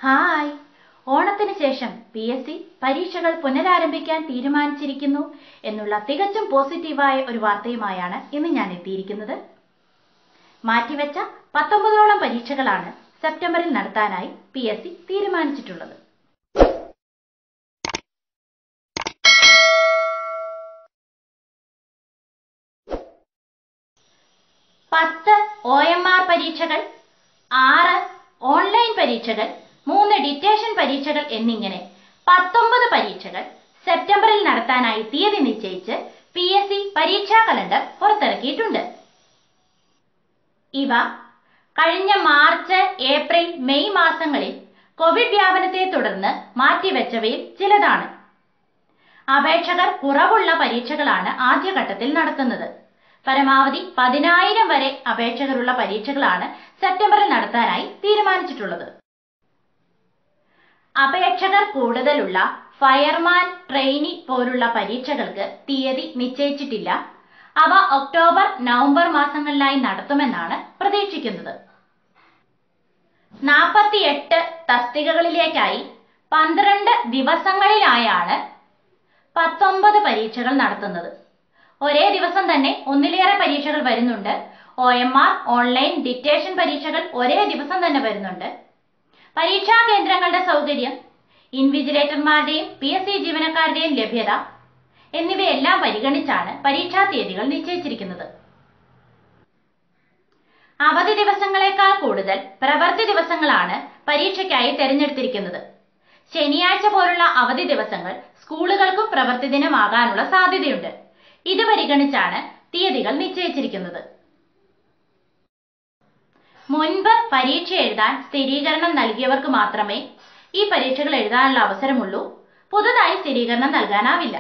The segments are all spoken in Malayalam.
ഹായ് ഓണത്തിന് ശേഷം പി എസ് സി പരീക്ഷകൾ പുനരാരംഭിക്കാൻ തീരുമാനിച്ചിരിക്കുന്നു എന്നുള്ള തികച്ചും പോസിറ്റീവായ ഒരു വാർത്തയുമായാണ് ഇന്ന് ഞാൻ എത്തിയിരിക്കുന്നത് മാറ്റിവെച്ച പത്തൊമ്പതോളം പരീക്ഷകളാണ് സെപ്റ്റംബറിൽ നടത്താനായി പി എസ് സി തീരുമാനിച്ചിട്ടുള്ളത് പത്ത് ഒ എം ആർ പരീക്ഷകൾ ആറ് ഓൺലൈൻ പരീക്ഷകൾ മൂന്ന് ഡിറ്റേഷൻ പരീക്ഷകൾ എന്നിങ്ങനെ പത്തൊമ്പത് പരീക്ഷകൾ സെപ്റ്റംബറിൽ നടത്താനായി തീയതി നിശ്ചയിച്ച് പി എസ് സി പരീക്ഷാ കലണ്ടർ പുറത്തിറക്കിയിട്ടുണ്ട് ഇവ കഴിഞ്ഞ മാർച്ച് ഏപ്രിൽ മെയ് മാസങ്ങളിൽ കോവിഡ് വ്യാപനത്തെ തുടർന്ന് മാറ്റിവെച്ചവയിൽ ചിലതാണ് അപേക്ഷകർ കുറവുള്ള പരീക്ഷകളാണ് ആദ്യഘട്ടത്തിൽ നടത്തുന്നത് പരമാവധി പതിനായിരം വരെ അപേക്ഷകരുള്ള പരീക്ഷകളാണ് സെപ്റ്റംബറിൽ നടത്താനായി തീരുമാനിച്ചിട്ടുള്ളത് അപേക്ഷകർ കൂടുതലുള്ള ഫയർമാൻ ട്രെയിനി പോലുള്ള പരീക്ഷകൾക്ക് തീയതി നിശ്ചയിച്ചിട്ടില്ല അവ ഒക്ടോബർ നവംബർ മാസങ്ങളിലായി നടത്തുമെന്നാണ് പ്രതീക്ഷിക്കുന്നത് നാൽപ്പത്തിയെട്ട് തസ്തികകളിലേക്കായി പന്ത്രണ്ട് ദിവസങ്ങളിലായാണ് പത്തൊമ്പത് പരീക്ഷകൾ നടത്തുന്നത് ഒരേ ദിവസം തന്നെ ഒന്നിലേറെ പരീക്ഷകൾ വരുന്നുണ്ട് ഒ എം ആർ ഓൺലൈൻ ഡിറ്റേഷൻ പരീക്ഷകൾ ഒരേ ദിവസം തന്നെ വരുന്നുണ്ട് പരീക്ഷാ കേന്ദ്രങ്ങളുടെ സൗകര്യം ഇൻവിജിലേറ്റർമാരുടെയും പി എസ് സി ജീവനക്കാരുടെയും ലഭ്യത എന്നിവയെല്ലാം പരിഗണിച്ചാണ് പരീക്ഷാ തീയതികൾ നിശ്ചയിച്ചിരിക്കുന്നത് അവധി ദിവസങ്ങളെക്കാൾ കൂടുതൽ പ്രവൃത്തി ദിവസങ്ങളാണ് പരീക്ഷയ്ക്കായി തെരഞ്ഞെടുത്തിരിക്കുന്നത് ശനിയാഴ്ച പോലുള്ള അവധി ദിവസങ്ങൾ സ്കൂളുകൾക്കും പ്രവൃത്തി ദിനമാകാനുള്ള സാധ്യതയുണ്ട് ഇത് പരിഗണിച്ചാണ് തീയതികൾ നിശ്ചയിച്ചിരിക്കുന്നത് മുൻപ് പരീക്ഷ എഴുതാൻ സ്ഥിരീകരണം നൽകിയവർക്ക് മാത്രമേ ഈ പരീക്ഷകൾ എഴുതാനുള്ള അവസരമുള്ളൂ പുതുതായി സ്ഥിരീകരണം നൽകാനാവില്ല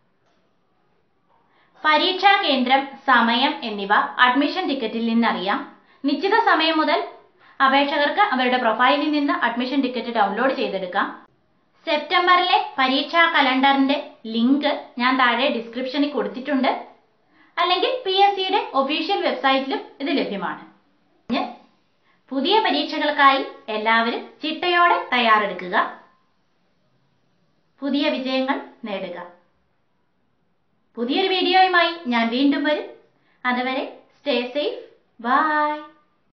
പരീക്ഷാ കേന്ദ്രം സമയം എന്നിവ അഡ്മിഷൻ ടിക്കറ്റിൽ നിന്നറിയാം നിശ്ചിത സമയം മുതൽ അപേക്ഷകർക്ക് അവരുടെ പ്രൊഫൈലിൽ നിന്ന് അഡ്മിഷൻ ടിക്കറ്റ് ഡൗൺലോഡ് ചെയ്തെടുക്കാം സെപ്റ്റംബറിലെ പരീക്ഷാ കലണ്ടറിന്റെ ലിങ്ക് ഞാൻ താഴെ ഡിസ്ക്രിപ്ഷനിൽ കൊടുത്തിട്ടുണ്ട് അല്ലെങ്കിൽ പി എസ് സിയുടെ ഒഫീഷ്യൽ വെബ്സൈറ്റിലും ഇത് ലഭ്യമാണ് പുതിയ പരീക്ഷകൾക്കായി എല്ലാവരും ചിട്ടയോടെ തയ്യാറെടുക്കുക പുതിയ വിജയങ്ങൾ നേടുക പുതിയൊരു വീഡിയോയുമായി ഞാൻ വീണ്ടും വരും അതുവരെ സ്റ്റേ സേഫ് ബൈ